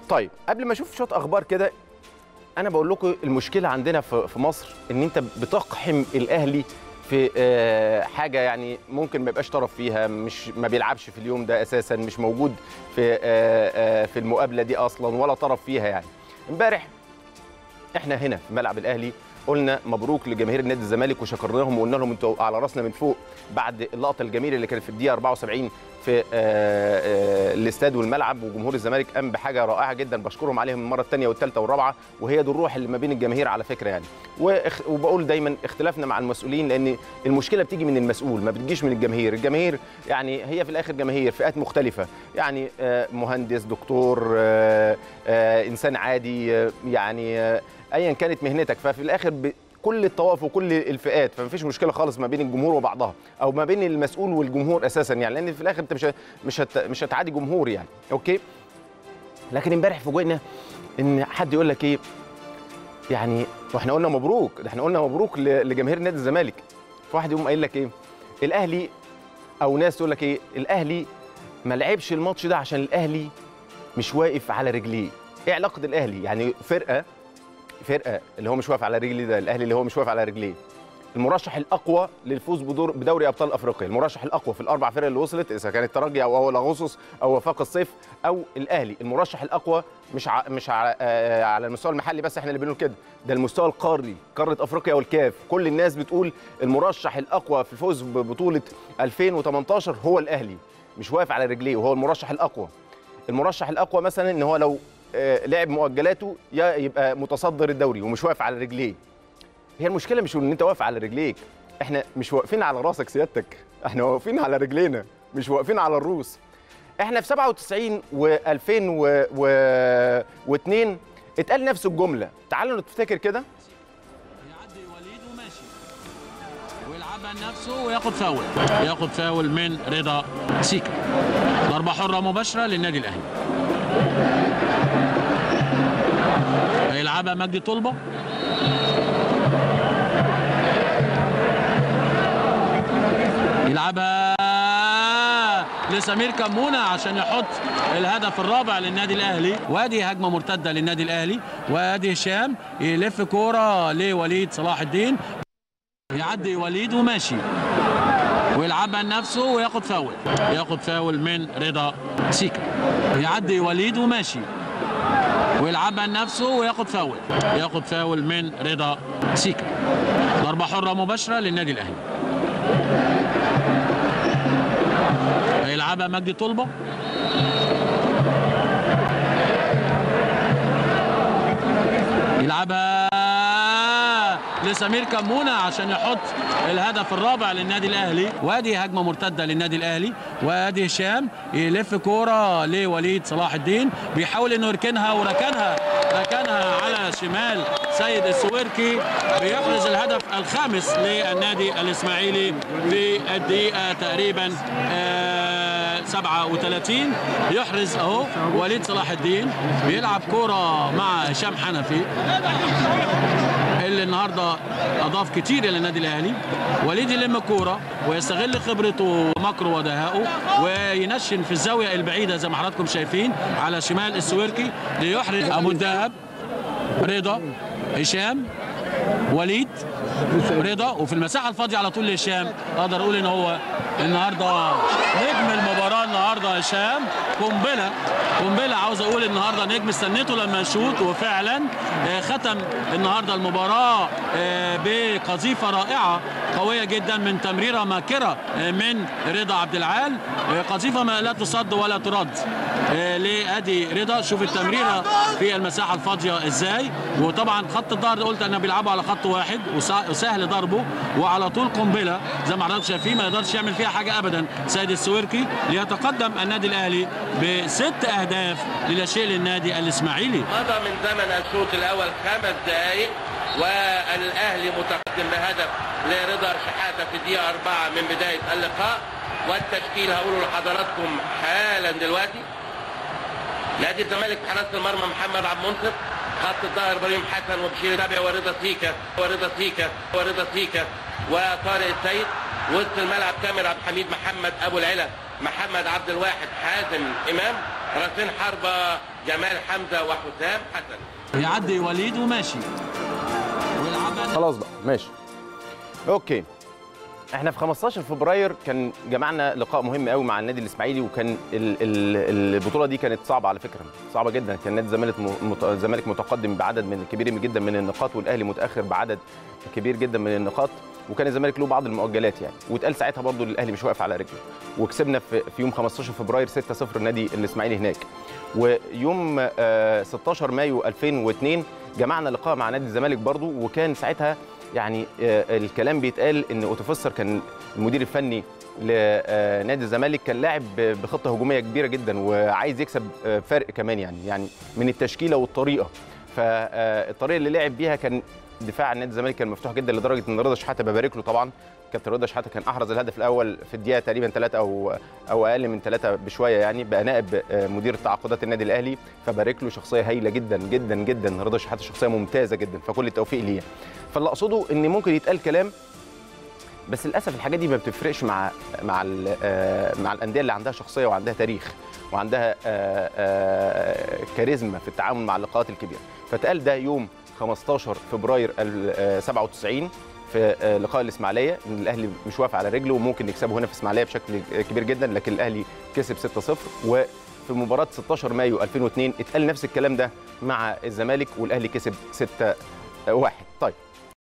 طيب قبل ما اشوف شويه اخبار كده انا بقول لكم المشكله عندنا في في مصر ان انت بتقحم الاهلي في آه، حاجه يعني ممكن ما يبقاش طرف فيها مش ما بيلعبش في اليوم ده اساسا مش موجود في آه، آه، في المقابله دي اصلا ولا طرف فيها يعني امبارح احنا هنا في ملعب الاهلي قلنا مبروك لجماهير نادي الزمالك وشكرناهم وقلنا لهم انتوا على راسنا من فوق بعد اللقطه الجميله اللي كانت في الدقيقه 74 في آه، آه، الاستاد والملعب وجمهور الزمالك قام بحاجه رائعه جدا بشكرهم عليهم المره الثانيه والثالثه والرابعه وهي دي الروح اللي ما بين الجماهير على فكره يعني وإخ- وبقول دايما اختلافنا مع المسؤولين لان المشكله بتيجي من المسؤول ما بتجيش من الجماهير الجماهير يعني هي في الاخر جماهير فئات مختلفه يعني آه، مهندس دكتور آه، آه، انسان عادي آه، يعني آه، ايا كانت مهنتك ففي الاخر ب... كل الطوائف وكل الفئات فمفيش مشكله خالص ما بين الجمهور وبعضها او ما بين المسؤول والجمهور اساسا يعني لان في الاخر انت مش ه- مش هت... مش هتعادي جمهور يعني اوكي لكن امبارح فوجئنا ان حد يقول لك ايه يعني واحنا قلنا مبروك ده احنا قلنا مبروك ل- لجماهير نادي الزمالك فواحد يقوم قايل لك ايه الاهلي او ناس تقول لك ايه الاهلي ما لعبش الماتش ده عشان الاهلي مش واقف على رجليه ايه علاقه الاهلي يعني فرقه فرقه اللي هو مش واقف على رجليه ده الاهلي اللي هو مش واقف على رجليه المرشح الاقوى للفوز بدور بدوري ابطال افريقيا المرشح الاقوى في الاربع فرق اللي وصلت اذا كان الترجي او اول اغسطس او وفاق الصيف او الاهلي المرشح الاقوى مش ع... مش ع... آه على المستوى المحلي بس احنا اللي بنقول كده ده المستوى القاري قاره افريقيا والكاف كل الناس بتقول المرشح الاقوى في الفوز ببطوله 2018 هو الاهلي مش واقف على رجليه وهو المرشح الاقوى المرشح الاقوى مثلا ان هو لو آه، لعب مؤجلاته يا يبقى متصدر الدوري ومش واقف على رجليه هي المشكله مش ان انت واقف على رجليك احنا مش واقفين على راسك سيادتك احنا واقفين على رجلينا مش واقفين على الروس احنا في 97 و2002 اتقال نفس الجمله تعالوا نفتكر كده يعدي وليد وماشي ويلعبها لنفسه وياخد فاول ياخد فاول من رضا سيكا ضربه حره مباشره للنادي الاهلي هيلعبها مجدي طلبه يلعبها لسمير كمونه عشان يحط الهدف الرابع للنادي الاهلي وادي هجمه مرتده للنادي الاهلي وادي هشام يلف كوره لوليد صلاح الدين يعدي وليد وماشي ويلعبها لنفسه وياخد فاول ياخد فاول من رضا سيكا يعدي وليد وماشي ويلعبها لنفسه وياخد فاول ياخد فاول من رضا سيكا ضربه حره مباشره للنادي الاهلي هيلعبها مجدي طلبه يلعبها لسمير كمونه عشان يحط الهدف الرابع للنادي الاهلي وادي هجمه مرتده للنادي الاهلي وادي هشام يلف كوره لوليد صلاح الدين بيحاول انه يركنها وركنها ركنها على شمال سيد السويركي بيحرز الهدف الخامس للنادي الاسماعيلي في الدقيقه تقريبا آه 37 يحرز اهو وليد صلاح الدين بيلعب كوره مع هشام حنفي اللي النهارده اضاف كتير الى النادي الاهلي وليد يلم الكوره ويستغل خبرته ومكره ودهائه وينشن في الزاويه البعيده زي ما حضراتكم شايفين على شمال السويركي ليحرز ابو الدهب رضا هشام وليد رضا وفي المساحه الفاضيه على طول لهشام اقدر اقول ان هو النهارده نجم المباراه النهارده هشام قنبله قنبله عاوز اقول النهارده نجم استنيته لما يشوط وفعلا آه، ختم النهارده المباراه آه، بقذيفه رائعه قويه جدا من تمريره ماكره آه، من رضا عبد العال آه، قذيفه ما لا تصد ولا ترد آه، لادي رضا شوف التمريره في المساحه الفاضيه ازاي وطبعا خط الظهر قلت انا بيلعبوا على خط واحد وسا- وسهل ضربه وعلى طول قنبله زي ما حضرتك شايفين ما يقدرش يعمل فيها حاجه ابدا سيد السويركي ليتقدم النادي الاهلي بست اهداف للا شيء للنادي الاسماعيلي مضى من زمن الشوط الاول خمس دقائق والاهلي متقدم بهدف لرضا شحاته في الدقيقه أربعة من بدايه اللقاء والتشكيل هقوله لحضراتكم حالا دلوقتي نادي الزمالك في حراسه المرمى محمد عبد المنصف خط الظهر ابراهيم حسن وبشير تابع ورضا سيكا ورضا سيكا ورضا سيكا وطارق السيد وسط الملعب كاميرا عبد الحميد محمد ابو العلا محمد عبد الواحد حازم امام راسين حربه جمال حمزه وحسام حسن يعدي وليد وماشي ويلعبها خلاص بقى ماشي اوكي احنا في 15 فبراير كان جمعنا لقاء مهم قوي مع النادي الاسماعيلي وكان ال ال البطوله دي كانت صعبه على فكره صعبه جدا كان نادي الزمالك مت- الزمالك متقدم بعدد من كبير جدا من النقاط والاهلي متاخر بعدد كبير جدا من النقاط وكان الزمالك له بعض المؤجلات يعني واتقال ساعتها برضو إن الاهلي مش واقف على رجله وكسبنا في, في يوم 15 فبراير 6-0 النادي الاسماعيلي هناك ويوم آه، 16 مايو 2002 جمعنا لقاء مع نادي الزمالك برضو وكان ساعتها يعني آه، الكلام بيتقال ان اوتوفيسر كان المدير الفني لنادي الزمالك كان لاعب ب- بخطه هجوميه كبيره جدا وعايز يكسب آه، فرق كمان يعني يعني من التشكيله والطريقه فالطريقه اللي لعب بيها كان دفاع نادي الزمالك كان مفتوح جدا لدرجه ان رضا شحاته ببارك له طبعا كابتن رضا شحاته كان احرز الهدف الاول في الدقيقه تقريبا ثلاثه او او اقل من ثلاثه بشويه يعني بقى نائب آه، مدير تعاقدات النادي الاهلي فبارك له شخصيه هايله جدا جدا جدا رضا شحاته شخصيه ممتازه جدا فكل التوفيق ليه فاللي اقصده ان ممكن يتقال كلام بس للاسف الحاجات دي ما بتفرقش مع مع ال- آه، مع الانديه اللي عندها شخصيه وعندها تاريخ وعندها آه، آه، كاريزما في التعامل مع اللقاءات الكبيره فتقال ده يوم 15 فبراير ال- آه، 97 في آه، لقاء الاسماعيليه ان الاهلي مش واقف على رجله وممكن يكسبه هنا في اسماعيليه بشكل كبير جدا لكن الاهلي كسب 6-0 وفي مباراه 16 مايو 2002 اتقال نفس الكلام ده مع الزمالك والاهلي كسب 6-1 طيب